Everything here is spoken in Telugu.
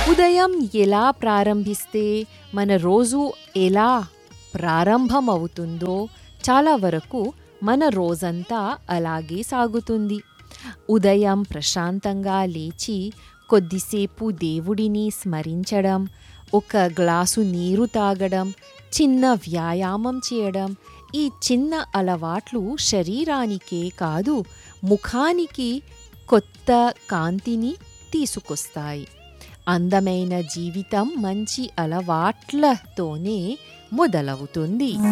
ఉదయం ఎలా ప్రారంభిస్తే మన రోజు ఎలా ప్రారంభమవుతుందో చాలా వరకు మన రోజంతా అలాగే సాగుతుంది ఉదయం ప్రశాంతంగా లేచి కొద్దిసేపు దేవుడిని స్మరించడం ఒక గ్లాసు నీరు తాగడం చిన్న వ్యాయామం చేయడం ఈ చిన్న అలవాట్లు శరీరానికే కాదు ముఖానికి కొత్త కాంతిని తీసుకొస్తాయి అందమైన జీవితం మంచి అలవాట్లతోనే మొదలవుతుంది